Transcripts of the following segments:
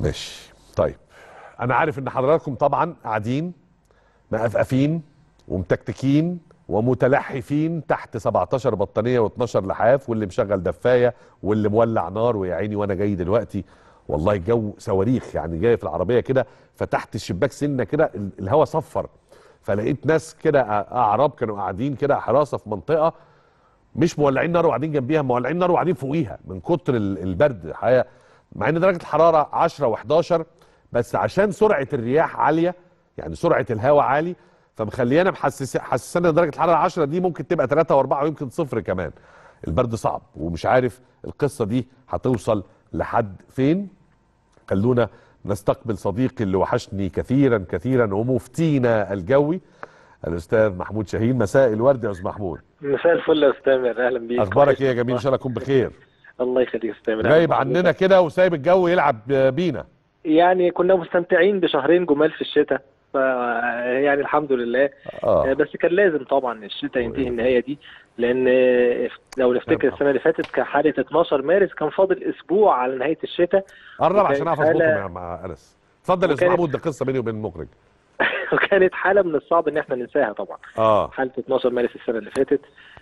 ماشي طيب انا عارف ان حضراتكم طبعا قاعدين مقفقفين ومتكتكين ومتلحفين تحت 17 بطانيه و12 لحاف واللي مشغل دفايه واللي مولع نار ويا عيني وانا جاي دلوقتي والله الجو صواريخ يعني جاي في العربيه كده فتحت الشباك سنه كده ال- الهواء صفر فلقيت ناس كده أ- اعراب كانوا قاعدين كده حراسه في منطقه مش مولعين نار وقاعدين جنبيها مولعين نار وقاعدين فوقيها من كتر ال- البرد الحقيقه مع ان درجه الحراره 10 و11 بس عشان سرعه الرياح عاليه يعني سرعه الهواء عالي فمخليانا محسس حسسنا ان درجه الحراره 10 دي ممكن تبقى 3 و4 ويمكن صفر كمان البرد صعب ومش عارف القصه دي هتوصل لحد فين خلونا نستقبل صديقي اللي وحشني كثيرا كثيرا ومفتينا الجوي الاستاذ محمود شاهين مساء الورد يا استاذ محمود مساء الفل يا استاذ تامر اهلا بيك اخبارك ايه يا جميل ان شاء الله تكون بخير الله يخليك يا استاذ تامر غايب أهلاً عننا بحضرتك. كده وسايب الجو يلعب بينا يعني كنا مستمتعين بشهرين جمال في الشتاء ف يعني الحمد لله اه بس كان لازم طبعا الشتاء ينتهي النهايه دي لان لو نفتكر السنه اللي فاتت كان حاله 12 مارس كان فاضل اسبوع على نهايه الشتاء قرب وكانت عشان اعرف اظبطه حالة- مع- مع انس اتفضل يا استاذ وكانت- محمود ده قصه بيني وبين المخرج وكانت حاله من الصعب ان احنا ننساها طبعا اه حاله 12 مارس السنه اللي فاتت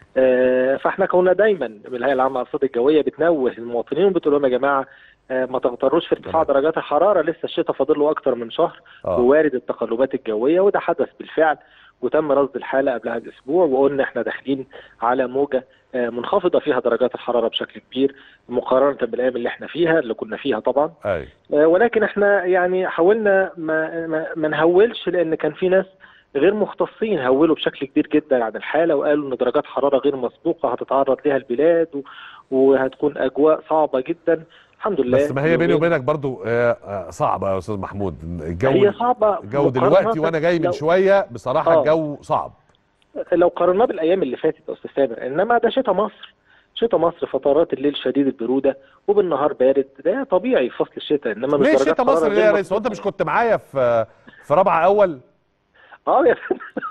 آه، فاحنا كنا دايما من الهيئه العامه للارصاد الجويه بتنوه المواطنين وبتقول لهم يا جماعه آه، ما تغتروش في ارتفاع تمام. درجات الحراره لسه الشتاء فاضل له اكتر من شهر اه ووارد التقلبات الجويه وده حدث بالفعل وتم رصد الحاله قبلها باسبوع وقلنا احنا داخلين على موجه آه، منخفضه فيها درجات الحراره بشكل كبير مقارنه بالايام اللي احنا فيها اللي كنا فيها طبعا اي آه، ولكن احنا يعني حاولنا ما, ما, ما نهولش لان كان في ناس غير مختصين هولوا بشكل كبير جدا عن الحاله وقالوا ان درجات حراره غير مسبوقه هتتعرض لها البلاد و- وهتكون اجواء صعبه جدا الحمد لله بس ما هي بيني يومين- وبينك برضو آه، آه، صعبه يا استاذ محمود الجو هي صعبه الجو مقارنة دلوقتي وانا جاي من لو- شويه بصراحه آه. الجو صعب لو قارناه بالايام اللي فاتت يا استاذ سامر انما ده شتاء مصر شتاء مصر فترات الليل شديد البروده وبالنهار بارد ده طبيعي في فصل الشتاء انما مش ليه درجات شتا حرارة مصر غير ليه يا ريس هو انت مسبوقة. مش كنت معايا في في رابعه اول اه يا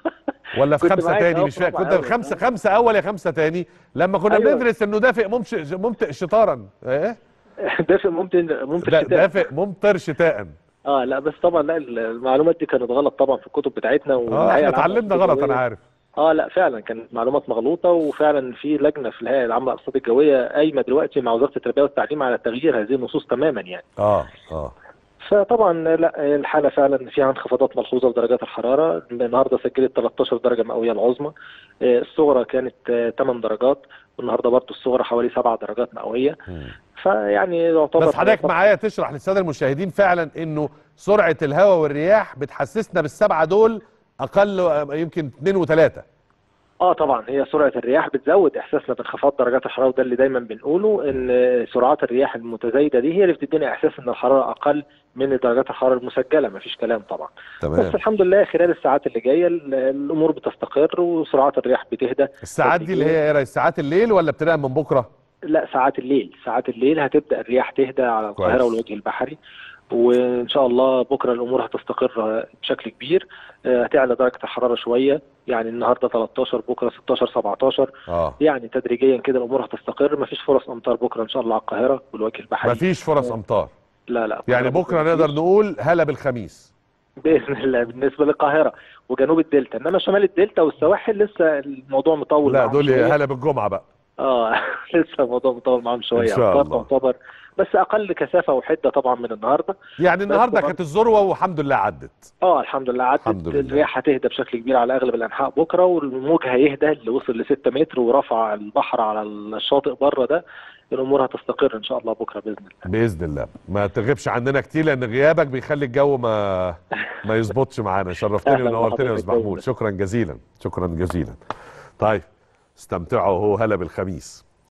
ولا في كنت خمسه معاك تاني أه مش في فاكر رابعة كنت أول، في خمسه أه. خمسه اول يا خمسه تاني لما كنا أيوة. بندرس انه دافئ ممش ممطئ شطارا ايه دافئ ممكن ممكن لا شتاء. دافئ ممطر شتاء اه لا بس طبعا لا المعلومات دي كانت غلط طبعا في الكتب بتاعتنا اه والهيئة احنا العامة اتعلمنا للأرصاد غلط انا الجوية. عارف اه لا فعلا كانت معلومات مغلوطه وفعلا في لجنه في الهيئه العامه للارصاد الجويه قايمه دلوقتي مع وزاره التربيه والتعليم على تغيير هذه النصوص تماما يعني اه اه فطبعا لا الحاله فعلا فيها انخفاضات ملحوظه لدرجات الحراره النهارده سجلت 13 درجه مئويه العظمى آه، الصغرى كانت آه، 8 درجات والنهارده برضه الصغرى حوالي 7 درجات مئويه مم. فيعني يعتبر بس حضرتك معايا تشرح للساده المشاهدين فعلا انه سرعه الهواء والرياح بتحسسنا بالسبعه دول اقل آه، يمكن اثنين وثلاثه اه طبعا هي سرعه الرياح بتزود احساسنا بانخفاض درجات الحراره وده اللي دايما بنقوله ان سرعات الرياح المتزايده دي هي اللي بتدينا احساس ان الحراره اقل من درجات الحراره المسجله مفيش كلام طبعا بس الحمد لله خلال الساعات اللي جايه ال- الامور بتستقر وسرعات الرياح بتهدى الساعات دي اللي هي ايه يا ريس ساعات الليل ولا ابتداء من بكره لا ساعات الليل ساعات الليل هتبدا الرياح تهدى على القاهره كويس. والوجه البحري وان شاء الله بكره الامور هتستقر بشكل كبير آه، هتعلى درجه الحراره شويه يعني النهارده 13 بكره 16 17 اه يعني تدريجيا كده الامور هتستقر مفيش فرص امطار بكره ان شاء الله على القاهره والوجه البحري مفيش فرص امطار لا لا يعني بكره نقدر نقول هلا بالخميس باذن الله بالنسبه للقاهره وجنوب الدلتا انما شمال الدلتا والسواحل لسه الموضوع مطول لا معاهم دول شوية. هلا بالجمعه بقى اه لسه الموضوع مطول معاهم شويه إن شاء أمطار الله. تعتبر بس اقل كثافه وحده طبعا من النهارده يعني النهارده طبعاً. كانت الذروه والحمد لله عدت اه الحمد لله عدت الحمد لله. الرياح هتهدى بشكل كبير على اغلب الانحاء بكره والموج هيهدى اللي وصل ل 6 متر ورفع البحر على الشاطئ بره ده الامور هتستقر ان شاء الله بكره باذن الله باذن الله ما تغيبش عننا كتير لان غيابك بيخلي الجو ما ما يظبطش معانا شرفتني أهلاً ونورتني يا بحضرتك استاذ محمود دايماً. شكرا جزيلا شكرا جزيلا طيب استمتعوا هو هلا بالخميس